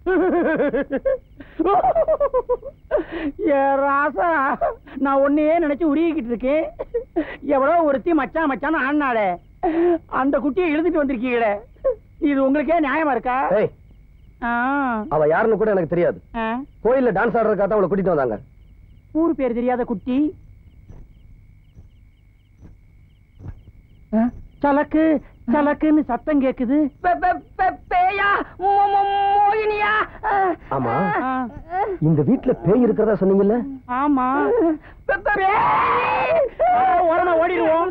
ஏ ராசா நான் ஒன்னையே நினைச்சு உருகிக்கிட்டு இருக்கேன் எவ்வளவு ஒருத்தி மச்சான் மச்சான் ஆனாளே அந்த குட்டியை இழுத்துட்டு வந்திருக்கீங்களே இது உங்களுக்கே நியாயமா இருக்கா ஏய் ஆ, அவ யாருன்னு கூட எனக்கு தெரியாது ஆ. கோயில்ல டான்ஸ் ஆடுறதுக்காக தான் அவளை கூட்டிட்டு வந்தாங்க ஊர் பேர் தெரியாத குட்டி ஆ, சலக்கு சலக்குன்னு சத்தம் கேக்குது பெ- பெ- பெ- பேயா மோ- மோ- மோகினியா ஆ. ஆமா ஆ. இந்த வீட்ல பேய் இருக்கிறதா சொன்னீங்கல்ல ஆமா பெ- பெ- பேய்! ஆ, ஓரமா ஓடிடுவோம்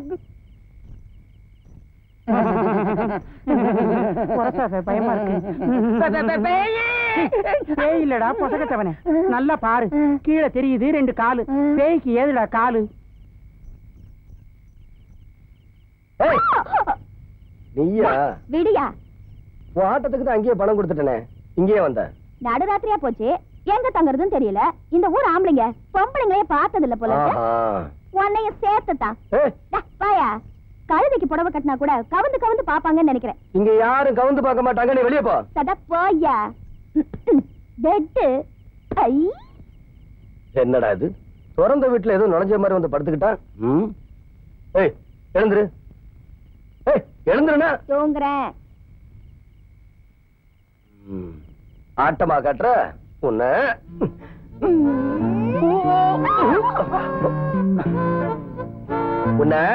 குறைச்சாத, பயமா இருக்கு பெ- பெ- பெ- பேயி! பேய் இல்லடா பொசகத்தவனே நல்லா பாரு கீழே தெரியுது ரெண்டு காலு பேய்க்கு ஏதுடா காலு ஏய், நீயா விடியா உன் ஆட்டத்துக்கு தான் அங்கேயே பணம் கொடுத்துட்டேனே இங்கேயே வந்த நடுராத்திரியா போச்சு எங்க தங்குறதுன்னு தெரியல இந்த ஊர் ஆம்பளைங்க பொம்பளைங்களே பார்த்தது இல்ல போல இருக்கு. ஆஹா. உன்னையும் சேர்த்துதான் ஏய், டா, வாயா கழுதைக்கு புடவை கட்டினா கூட கவுந்து கவுந்து பாப்பாங்கன்னு நினைக்கிறேன் இங்க யாரும் கவுந்து பார்க்க மாட்டாங்க நீ வெளியே போ சதா போயா பெட்டு ஐ என்னடா இது திறந்த வீட்டுல ஏதோ நுழைஞ்ச மாதிரி வந்து படுத்துக்கிட்டா ம் ஏய் எழுந்துரு ஏய் எழுந்துருனா தூங்குறேன் ம். ஆட்டமா காட்டுற உன்ன உன்ன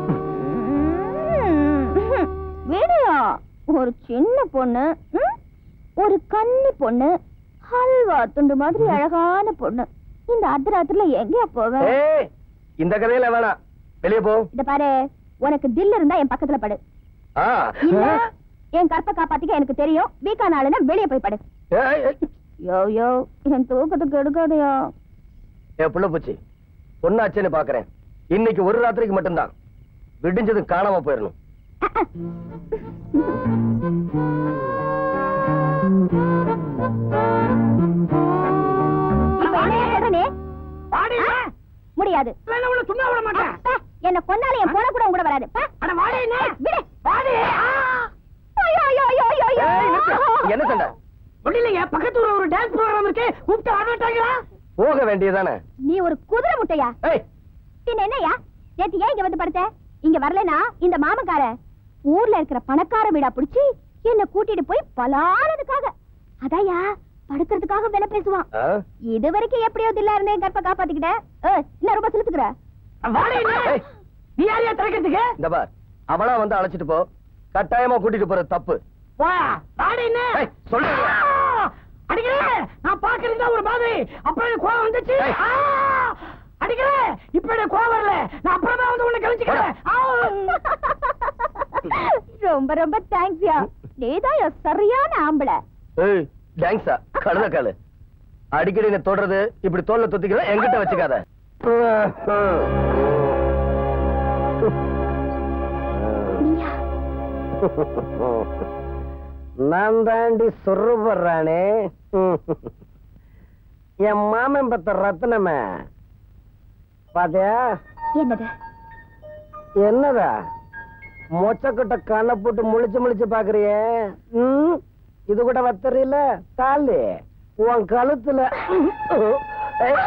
வீடியோ ஒரு சின்ன பொண்ணு ம்? ஒரு கன்னி பொண்ணு ஹல்வா துண்டு மாதிரி அழகான பொண்ணு இந்த அர்த்தராத்திரில எங்கேயா போவேன் ஏய் இந்த கதையில வேணாம் வெளியே போ இத பாரு உனக்கு தில் இருந்தா என் பக்கத்துல படு ஆ. இல்ல என் கற்ப காப்பாத்திக்க எனக்கு தெரியும் வீக்கா நாளுன்னா வெளியே போய் படு ஏய், ஏய். யோ யோ என் தூக்கத்துக்கு எடுக்காதயா ஏ புள்ள பூச்சி பொண்ணாச்சேன்னு பாக்குறேன் இன்னைக்கு ஒரு ராத்திரிக்கு மட்டும்தான் விடிஞ்சதும் காணாம போயிடணும் இப்ப என்ன சொல்றனே வாடிங்க. முடியாது இல்லைன்னா உன்னை சும்மா விட மாட்டேன் அப்பா, என்ன கொன்னால என் போன கூட உங்க கூட வராது பா. அட வாடிங்க. விடு வாடி. ஆ. ஐயோ, ஐயோ, ஐயோ, ஐயோ, ஐயோ. ஏய், நிறுத்து. என்ன சண்டை ஒண்ணும் இல்லைங்க பக்கத்து ஊர்ல ஒரு டான்ஸ் ப்ரோகிராம் இருக்கு கூப்பிட்டு வர மாட்டாங்களா போக வேண்டியதானே நீ ஒரு குதிரை முட்டையா ஏய் பின்ன என்னய்யா நேத்து ஏன் இங்க வந்து படுத்த இங்க வரலனா இந்த மாமக்கார ஊர்ல இருக்கிற பணக்கார வீடா புடிச்சு என்ன கூட்டிட்டு போய் பலானதுக்காக அதாயா படுக்கிறதுக்காக வேலை பேசுவான் ஆ? இது வரைக்கும் எப்படியோ தில்லா இருந்தேன் கற்ப காப்பாத்திக்கிட்டேன் ஏய், இன்னும் ரொம்ப செலுத்துக்கிற வாடிங்க. ஏய். நீ யாரையா திறக்கிறதுக்கு இந்த பார் அவளா வந்து அழைச்சிட்டு போ கட்டாயமா கூட்டிட்டு போறது தப்பு போயா வாடின்னு ஏய், சொல்லு. அடிக்கிறேன் நான் பாக்குறது ஒரு மாதிரி அப்புறம் எனக்கு கோவம் வந்துச்சு ஏய். ஆ! அடிக்கிறேன் இப்ப எனக்கு கோவம் வரல நான் அப்புறமா வந்து உன்னை கவனிச்சுக்கிறேன் ஆ! ரொம்ப ரொம்ப தேங்க்ஸ்யா நீதான் என் சரியான ஆம்பளை ஏய் தேங்க்ஸா கழுத காலு அடிக்கடி நீ தொடறது இப்படி தோல்ல தொத்திக்கிற என்கிட்ட வச்சுக்காத நீயா நான் தாண்டி சொல்றேனே என் மாமன் பத்த ரத்னமே பாத்தியா என்னது என்னதா மொச்சக்கட்ட கண்ணை போட்டு முழிச்சு முழிச்சு பாக்குறியே ம், இது கூட வத்தறியில தாலி உன் கழுத்துல ஏய்.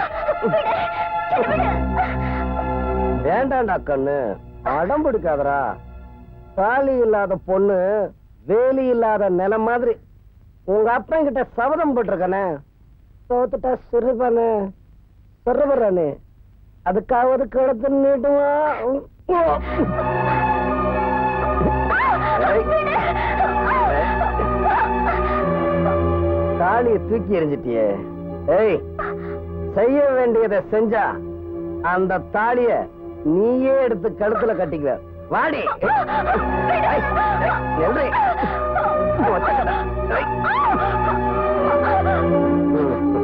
வேண்டாண்டா கண்ணு அடம் பிடிக்காதடா தாலி இல்லாத பொண்ணு வேலி இல்லாத நிலம் மாதிரி உங்க அப்பன் கிட்ட சபதம் போட்டிருக்கானே தோத்துட்டா சிறுபானே சிறுபறானே அதுக்காவது கிடத்து நீட்டுமா தாலியை தூக்கி எறிஞ்சிட்டியே ஏய் செய்ய வேண்டியதை செஞ்சா அந்த தாலிய நீயே எடுத்து கழுத்துல கட்டிக்குவ வாடி ஏய், ஏய், நில்றி. ஒத்தக்கடா. ஏய். ம்.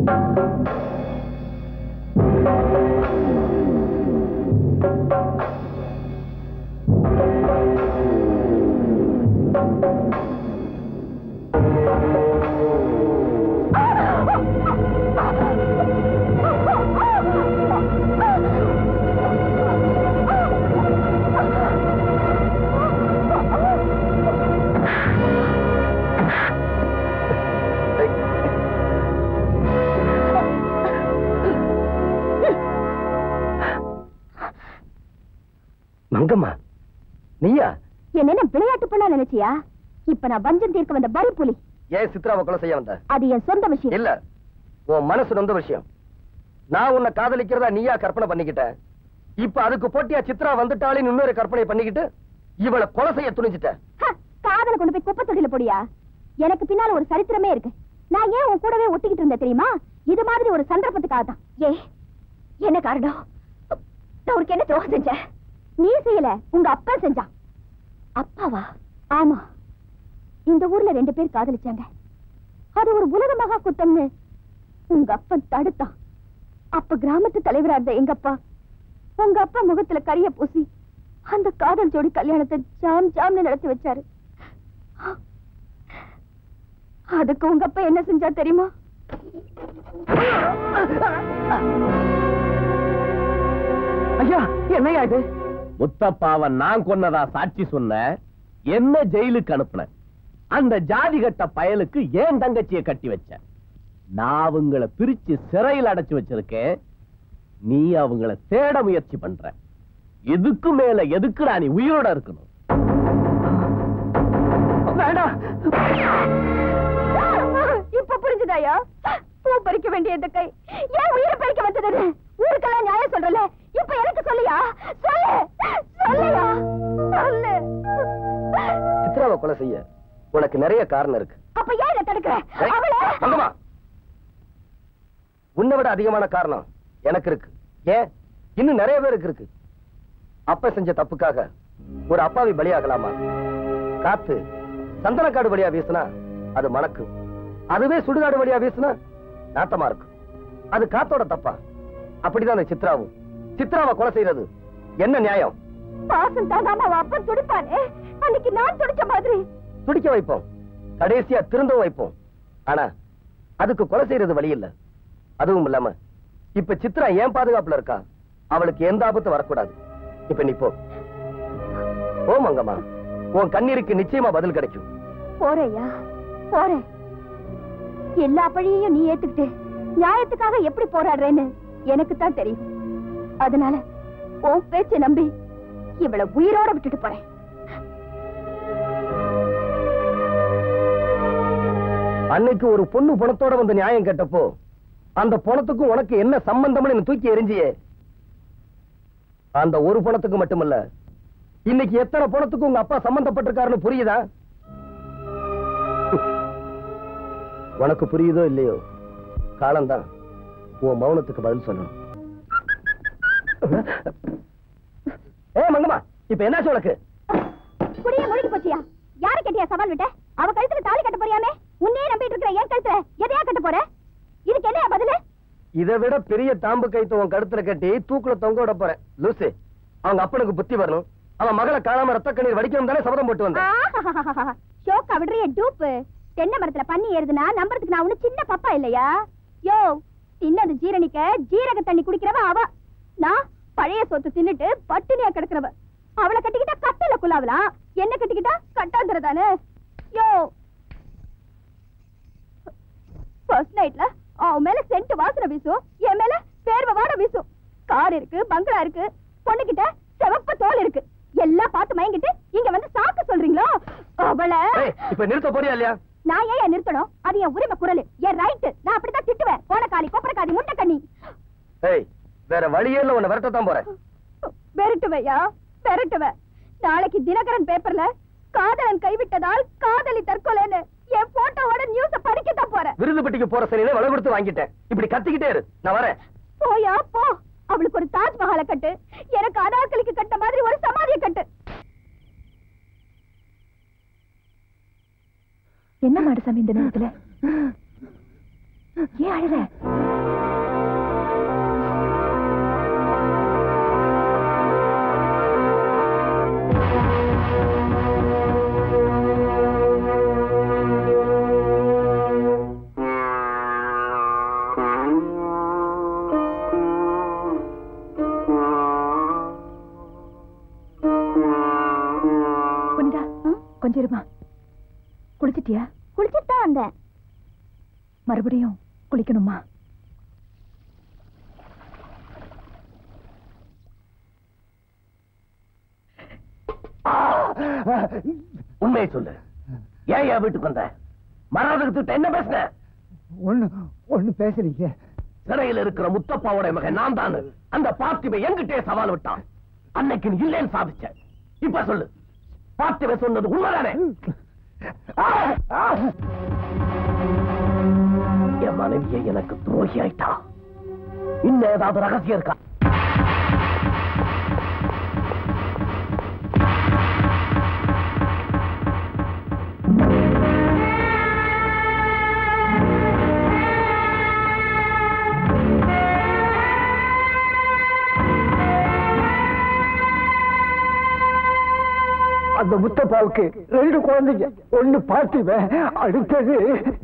மங்கம்மா நீயா என்ன விளையாட்டு பண்ணா நினைச்சியா இப்ப நான் வஞ்சம் தீர்க்க வந்த பலி புலி ஏன் சித்ராவை கொலை செய்ய வந்த அது என் சொந்த விஷயம் இல்ல உன் மனசு நொந்த விஷயம் நான் உன்னை காதலிக்கிறதா நீயா கற்பனை பண்ணிக்கிட்ட இப்ப அதுக்கு போட்டியா சித்ரா வந்துட்டாலே இன்னொரு கற்பனை பண்ணிக்கிட்டு இவளை கொலை செய்ய துணிஞ்சிட்ட ஹ, காதல கொண்டு போய் குப்பை தொட்டில போடியா எனக்கு பின்னால ஒரு சரித்திரமே இருக்கு நான் ஏன் உன் கூடவே ஒட்டிக்கிட்டு இருந்தேன் தெரியுமா இது மாதிரி ஒரு சந்தர்ப்பத்துக்காக தான் ஏ என்ன காரணம் நான் உனக்கு என்ன துரோகம் செஞ்சேன் நீ செய்யல உங்க அப்பா செஞ்சான் அப்பாவா ஆமா இந்த ஊர்ல ரெண்டு பேர் காதலிச்சாங்க அது ஒரு உலக மகா குத்தம்னு உங்க அப்பன் தடுத்தான் அப்ப கிராமத்து தலைவரா இருந்த எங்க அப்பா உங்க அப்பா முகத்துல கரிய பூசி அந்த காதல் ஜோடி கல்யாணத்தை ஜாம் ஜாம்னு நடத்தி வச்சாரு அதுக்கு உங்க அப்பா என்ன செஞ்சா தெரியுமா ஐயா என்னையா இது முத்தப்பாவை நான் கொன்னதா சாட்சி சொன்ன என்ன ஜெயிலுக்கு அனுப்புன அந்த ஜாதி கட்ட பயலுக்கு ஏன் தங்கச்சிய கட்டி வச்ச நான் அவங்கள பிரிச்சு சிறையில் அடைச்சு வச்சிருக்கேன் நீ அவங்கள தேட முயற்சி பண்ற எதுக்கு மேல எதுக்குடா நீ உயிரோட இருக்கணும் வேண்டாம் இப்ப புரிஞ்சுதாயா பூ பறிக்க வேண்டிய இந்த கை ஏன் உயிரை பறிக்க வந்தது ஊருக்கெல்லாம் நியாயம் சொல்றல இப்ப எனக்கு சொல்லியா சொல்லு சொல்லியா சொல்லு சித்ராவை கொலை செய்ய உனக்கு நிறைய காரணம் இருக்கு அப்ப ஏன் இதை தடுக்கிற ஏய், அவளை மங்கம்மா. உன்னை விட அதிகமான காரணம் எனக்கு இருக்கு ஏன் இன்னும் நிறைய பேருக்கு இருக்கு அப்ப செஞ்ச தப்புக்காக ஒரு அப்பாவி பலியாகலாமா காத்து சந்தனக்காடு வழியா வீசினா அது மணக்கும் அதுவே சுடுகாடு வழியா வீசினா நாட்டமா இருக்கும் அது காத்தோட தப்பா அப்படிதான் அந்த சித்ராவும் சித்ராவை கொலை செய்யறது என்ன நியாயம் பாசம் தாங்காம அவன் அப்பன் துடிப்பானே அன்னைக்கு நான் துடிச்ச மாதிரி துடிக்க வைப்போம் கடைசியா திருந்தவும் வைப்போம் ஆனா அதுக்கு கொலை செய்யறது வழி இல்ல அதுவும் இல்லாம இப்ப சித்ரா ஏன் பாதுகாப்புல இருக்கா அவளுக்கு எந்த ஆபத்து வரக்கூடாது இப்ப நீ போ போ மங்கம்மா உன் கண்ணீருக்கு நிச்சயமா பதில் கிடைக்கும் போறேயா போறேன் எல்லா பழியையும் நீ ஏத்துக்கிட்டு நியாயத்துக்காக எப்படி போராடுறேன்னு எனக்கு தான் தெரியும் அதனால உன் பேச்சை நம்பி இவளை உயிரோட விட்டுட்டு போறேன் அன்னைக்கு ஒரு பொண்ணு பணத்தோட வந்து நியாயம் கேட்டப்போ அந்த பணத்துக்கும் உனக்கு என்ன சம்பந்தம்னு என்னை தூக்கி எறிஞ்சியே அந்த ஒரு பணத்துக்கு மட்டுமல்ல இன்னைக்கு எத்தனை பணத்துக்கு உங்க அப்பா சம்பந்தப்பட்டிருக்காருன்னு புரியுதா உனக்கு புரியுதோ இல்லையோ காலம்தான் உன் மௌனத்துக்கு பதில் சொல்லணும் ஏ மங்கம்மா இப்ப என்னாச்சு உனக்கு குடிய முழுகி போச்சியா யார கேட்டியா சவால் விட்ட அவ கழுத்துல தாலி கட்ட போறியாமே உன்னையே நம்பிட்டு இருக்கிற என் கழுத்துல எதையா கட்ட போற இதுக்கு என்ன பதிலு இதை விட பெரிய தாம்பு கைத்து உன் கழுத்துல கட்டி தூக்குல தொங்க விட போறேன் லூசு அவங்க அப்பனுக்கு புத்தி வரணும் அவன் மகளை காணாம ரத்த கண்ணீர் வடிக்கணும் தானே சபதம் போட்டு வந்தேன் ஷோக்கா விடுறிய டூப்பு தென்னை மரத்துல பண்ணி ஏறுதுன்னா நம்புறதுக்கு நான் ஒண்ணு சின்ன பப்பா இல்லையா யோ தின்னது ஜீரணிக்க ஜீரக தண்ணி குடிக்கிறவ அவ நான் பழைய சொத்து தின்னுட்டு பட்டினியா கிடக்குறவ அவளை கட்டிக்கிட்டா கட்டில குலாவலாம் என்ன கட்டிக்கிட்டா கட்டாந்திர தானே யோ ஃபர்ஸ்ட் நைட்ல அவன் மேல சென்ட் வாசனை வீசும் என் மேல பேர்வ வாட வீசும் கார் இருக்கு பங்களா இருக்கு பொண்ணுகிட்ட சிவப்பு தோல் இருக்கு எல்லாம் பார்த்து மயங்கிட்டு இங்க வந்து சாக்கு சொல்றீங்களோ அவளை ஏய், இப்ப நிறுத்த போறியா இல்லையா நான் ஏன் நிறுத்தணும் அது என் உரிமை குரல் என் ரைட் நான் அப்படித்தான் திட்டுவேன் போனக்காளி கொப்பரக்காதி முண்டை கண்ணி ஏய் வேற வழியே இல்ல உன்னை விரட்டத்தான் போறேன் விரட்டுவையா விரட்டுவேன் நாளைக்கு தினகரன் பேப்பர்ல காதலன் கைவிட்டதால் காதலி தற்கொலைன்னு என் போட்டோவோட நியூஸ படிக்கத்தான் போறேன் விருதுப்பட்டிக்கு போற சரியில விலை கொடுத்து வாங்கிட்டேன் இப்படி கத்திக்கிட்டே இரு நான் வரேன் போயா போ அவளுக்கு ஒரு தாஜ்மஹாலை கட்டு எனக்கு அனார்கலிக்கு கட்ட மாதிரி ஒரு சமாதியை கட்டு என்ன மாடசாமி இந்த நேரத்துல ஏன் அழற கொஞ்சம் இருமா குளிச்சிட்டியா குளிச்சுட்டு தான் வந்தேன் மறுபடியும் குளிக்கணுமா உண்மையை சொல்லு ஏன் என் வீட்டுக்கு வந்த மரணத்துக்கு என்ன பேசுன ஒண்ணு ஒண்ணு பேசுறீங்க சிறையில் இருக்கிற முத்தப்பாவோட மகன் நான் தான் அந்த பார்த்திபை என்கிட்டே சவால் விட்டான் அன்னைக்கு நீ இல்லைன்னு சாதிச்ச இப்ப சொல்லு பார்த்திபை சொன்னது உண்மைதானே ஆ, ஆ. என் மனைவியை எனக்கு துரோகி ஆயிட்டா இன்னும் ஏதாவது ரகசியம் இருக்கா அந்த முத்தப்பாவுக்கு ரெண்டு குழந்தைங்க ஒண்ணு பார்த்திவன் அடுத்தது